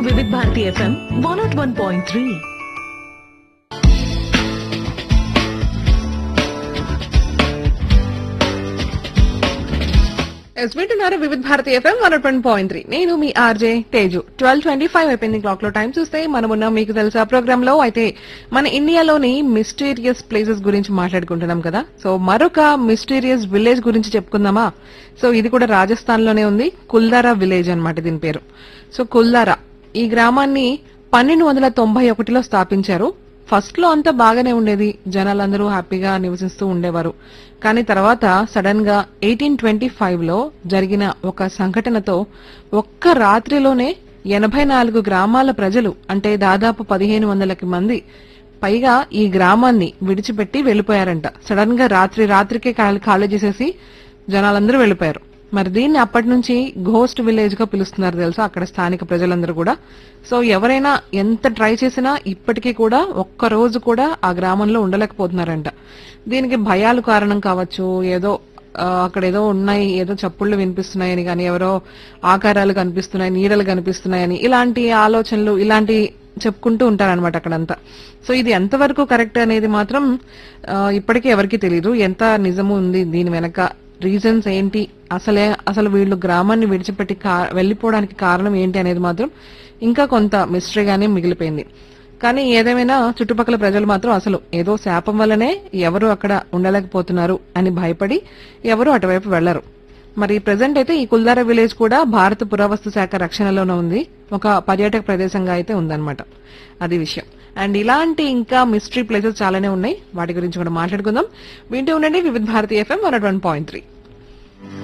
వివిధ Bharati FM one naught one point three ఎస్ వింటున్నారు Vividh Bharati FM one one point three నేను మీ RJ Teju twelve twenty five అయిపోయింది క్లాక్ లో టైం చూస్తే మనం ఉన్నాం మీకు తెలుసా ప్రోగ్రామ్ లో అయితే మన ఇండియాలోని మిస్టీరియస్ ప్లేసెస్ గురించి మాట్లాడుకుంటున్నాం కదా సో మరొక మిస్టీరియస్ విలేజ్ గురించి చెప్పుకుందామా సో ఇది కూడా రాజస్థాన్ లోనే ఉంది కుల్దారా విలేజ్ అన్నమాట దీని పేరు సో కుల్దారా ఈ గ్రామాన్ని పన్నెండు వందల తొంభై ఒకటిలో స్థాపించారు ఫస్ట్ లో అంతా బాగానే ఉండేది జనాలందరూ హ్యాపీగా నివసిస్తూ ఉండేవారు కానీ తర్వాత సడన్ గా ఎయిటీన్ ట్వంటీ ఫైవ్ లో జరిగిన ఒక సంఘటనతో ఒక్క రాత్రిలోనే ఎనభై నాలుగు గ్రామాల ప్రజలు అంటే దాదాపు పదిహేను వందలకి మంది పైగా ఈ గ్రామాన్ని విడిచిపెట్టి వెళ్లిపోయారంట సడన్ గా రాత్రి రాత్రికే ఖాళీ ఖాళీ చేసేసి జనాలందరూ వెళ్లిపోయారు మరి దీన్ని అప్పటి నుంచి ఘోస్ట్ విలేజ్ గా పిలుస్తున్నారు తెలుసా అక్కడ స్థానిక ప్రజలందరూ కూడా సో ఎవరైనా ఎంత ట్రై చేసినా ఇప్పటికీ కూడా ఒక్క రోజు కూడా ఆ గ్రామంలో ఉండలేకపోతున్నారంట దీనికి భయాలు కారణం కావచ్చు ఏదో ఆ, అక్కడ ఏదో ఉన్నాయి ఏదో చప్పుళ్ళు వినిపిస్తున్నాయని కానీ ఎవరో ఆకారాలు కనిపిస్తున్నాయి నీడలు కనిపిస్తున్నాయని ఇలాంటి ఆలోచనలు ఇలాంటి చెప్పుకుంటూ ఉంటారనమాట అక్కడంతా సో ఇది ఎంతవరకు కరెక్ట్ అనేది మాత్రం ఆ, ఇప్పటికీ ఎవరికి తెలియదు ఎంత నిజము ఉంది దీని వెనక రీజన్స్ ఏంటి అసలే అసలు వీళ్ళు గ్రామాన్ని విడిచిపెట్టి కా- వెళ్లిపోవడానికి కారణం ఏంటి అనేది మాత్రం ఇంకా కొంత మిస్టరీగానే మిగిలిపోయింది కానీ ఏదేమైనా చుట్టుపక్కల ప్రజలు మాత్రం అసలు ఏదో శాపం వల్లనే ఎవరు అక్కడ ఉండలేకపోతున్నారు అని భయపడి ఎవరు అటువైపు వెళ్లరు మరి ప్రెసెంట్ అయితే ఈ కుల్దారా విలేజ్ కూడా భారత పురావస్తు శాఖ రక్షణలోనే ఉంది ఒక పర్యాటక ప్రదేశంగా అయితే ఉందన్నమాట అది విషయం అండ్ ఇలాంటి ఇంకా మిస్టరీ ప్లేసెస్ చాలానే ఉన్నాయి వాటి గురించి కూడా మాట్లాడుకుందాం వింటూ ఉండండి Vividh Bharati FM one point three